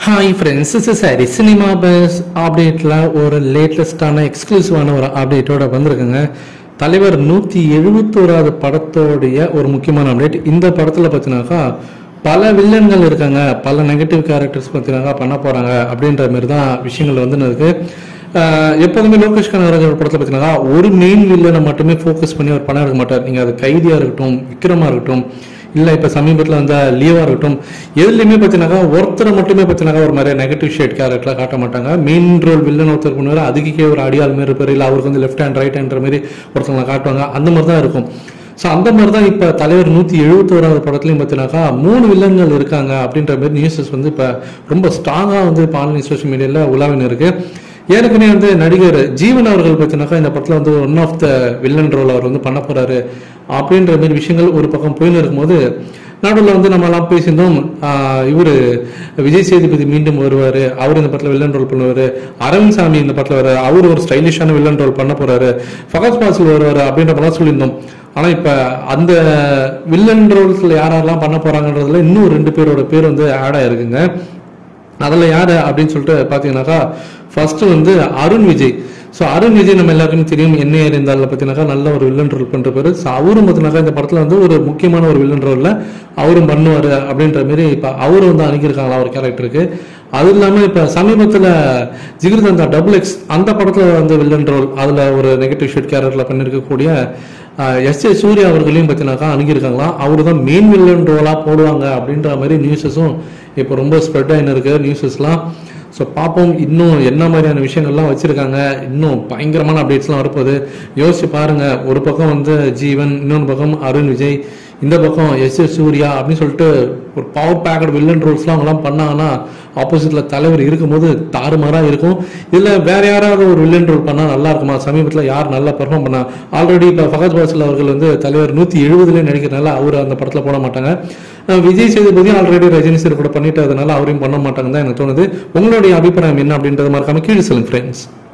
hi friends is சாரி cinema buzz அப்டேட்டில் ஒரு லேட்டஸ்டான எக்ஸ்க்ளூசிவான ஒரு அப்டேட்டோட வந்திருக்குங்க தலைவர் நூற்றி எழுபத்தோராவது படத்தோடைய ஒரு முக்கியமான அப்டேட் இந்த படத்தில் பார்த்தினாக்கா பல வில்லன்கள் இருக்காங்க பல நெகட்டிவ் கேரக்டர்ஸ் பார்த்தினாக்கா பண்ண போகிறாங்க அப்படின்ற மாதிரி தான் விஷயங்கள் வந்து இருக்கு ஆஹ் எப்போதுமே லோகேஷ் கனகராஜர் படத்தில் பார்த்தீங்கன்னா ஒரு மெயின் வில்லனை மட்டுமே ஃபோக்கஸ் பண்ணி அவர் படம் எடுக்க மாட்டார் நீங்கள் அது கைதியாக இருக்கட்டும் விக்ரமா இருக்கட்டும் இல்லை இப்போ சமீபத்தில் வந்த லீவாக இருக்கட்டும் எதுலையுமே பார்த்தீங்கன்னாக்கா ஒருத்தரை மட்டுமே பார்த்தீங்கன்னாக்கா ஒரு மாதிரி நெகட்டிவ் ஷேட் கேரக்டராக காட்ட மாட்டாங்க மெயின் ரோல் வில்லன் ஒருத்தர் பண்ணுவார் அதுக்கே ஒரு அடியாள் மாரி இருப்பார் இல்லை அவருக்கு வந்து லெஃப்ட் ஹேண்ட் ரைட் ஹேண்ட்ற மாதிரி ஒருத்தவங்களை காட்டுவாங்க அந்த மாதிரி தான் இருக்கும் ஸோ அந்த மாதிரி தான் இப்போ தலைவர் நூற்றி எழுபத்தோராவது படத்துலையும் பார்த்தீங்கன்னாக்கா மூணு வில்லன்கள் இருக்காங்க அப்படின்ற மாதிரி நியூஸஸ் வந்து இப்போ ரொம்ப ஸ்ட்ராங்காக வந்து இப்போ ஆன்லைன் சோஷியல் மீடியாவில் உலாவின்னு இருக்கு ஏற்கனவே வந்து நடிகர் ஜீவன் அவர்கள் பார்த்தீங்கன்னாக்கா இந்த படத்தில் வந்து one of the villain role அவர் வந்து பண்ண போறாரு அப்படின்ற மாதிரி விஷயங்கள் ஒரு பக்கம் போயின்னு இருக்கும்போது நடுவில் வந்து நம்ம எல்லாம் பேசியிருந்தோம் இவர் விஜய் சேதுபதி மீண்டும் வருவார் அவர் இந்த படத்தில் வில்லன் ரோல் பண்ணுவார் அரவிந்த் சாமி இந்த படத்தில் வர்றாரு அவர் ஒரு ஸ்டைலிஷான வில்லன் ரோல் பண்ண போறாரு ஃபகத் பாசில் வருவார் அப்படின்ற படம் சொல்லியிருந்தோம் ஆனால் இப்போ அந்த வில்லன் ரோல்ஸில் யாரெல்லாம் பண்ண போறாங்கன்றதுல இன்னும் ரெண்டு பேரோட பேர் வந்து ஆட் ஆயிருக்குங்க அதில் யார் அப்படின்னு சொல்லிட்டு பார்த்தீங்கன்னாக்கா ஃபர்ஸ்ட் வந்து அருண் விஜய் ஸோ அருண் விஜய் நம்ம எல்லாருக்குமே தெரியும் என்ன இருந்தாலும் பார்த்தீங்கன்னாக்கா நல்ல ஒரு வில்லன் ரோல் பண்ணுற பேர் ஸோ அவரும் பார்த்தீங்கன்னாக்கா இந்த படத்தில் வந்து ஒரு முக்கியமான ஒரு வில்லன் ரோலில் அவரும் பண்ணுவார் அப்படின்ற மாரி இப்போ அவரும் வந்து அணுகியிருக்காங்களா ஒரு கேரக்டருக்கு அது இல்லாமல் இப்போ சமீபத்தில் ஜிகிர்தந்தா டபுள் எக்ஸ் அந்த படத்தில் வந்து வில்லன் ரோல் அதில் ஒரு நெகட்டிவ் ஷேட் கேரக்டரில் பண்ணியிருக்கக்கூடிய எஸ் ஏ சூர்யா அவர்களையும் பார்த்தீங்கன்னாக்கா அணுகியிருக்காங்களாம் அவர் தான் மெயின் வில்லன் ரோலாக போடுவாங்க அப்படின்ற மாதிரி நியூஸஸும் இப்போ ரொம்ப ஸ்ப்ரெட் ஆகின்னு இருக்கு நியூஸஸ்லாம் ஸோ பார்ப்போம் இன்னும் என்ன மாதிரியான விஷயங்கள்லாம் வச்சுருக்காங்க இன்னும் பயங்கரமான அப்டேட்ஸ்லாம் வரப்போகுது யோசிச்சு பாருங்க ஒரு பக்கம் வந்து ஜீவன் இன்னொன்று பக்கம் அருண் விஜய் இந்த பக்கம் எஸ் எஸ் சூர்யா அப்படின்னு சொல்லிட்டு ஒரு பவர் பேக்கட் வில்லன் ரோல்ஸ்லாம் அவங்கலாம் பண்ணாங்கன்னா ஆப்போசிட்ல தலைவர் இருக்கும்போது தாறுமாறாக இருக்கும் இதில் வேற யாராவது ஒரு வில்லன் ரோல் பண்ணால் நல்லா இருக்குமா சமீபத்தில் யார் நல்லா பெர்ஃபார்ம் பண்ணா ஆல்ரெடி இப்போ ஃபகத் பாசில் அவர்கள் வந்து தலைவர் நூற்றி எழுபதுலேயே நடிக்கிறனால அவர் அந்த படத்தில் போட மாட்டாங்க அஹ் விஜய் சேதுபதி ஆல்ரெடி ரஜினி சார் கூட பண்ணிட்டு அதனால அவரையும் பண்ண மாட்டாங்கன்னு தான் எனக்கு தோணுது உங்களுடைய அபிப்பிராயம் என்ன அப்படின்றத மறக்காம கீழே சொல்லுங்க ஃப்ரெண்ட்ஸ்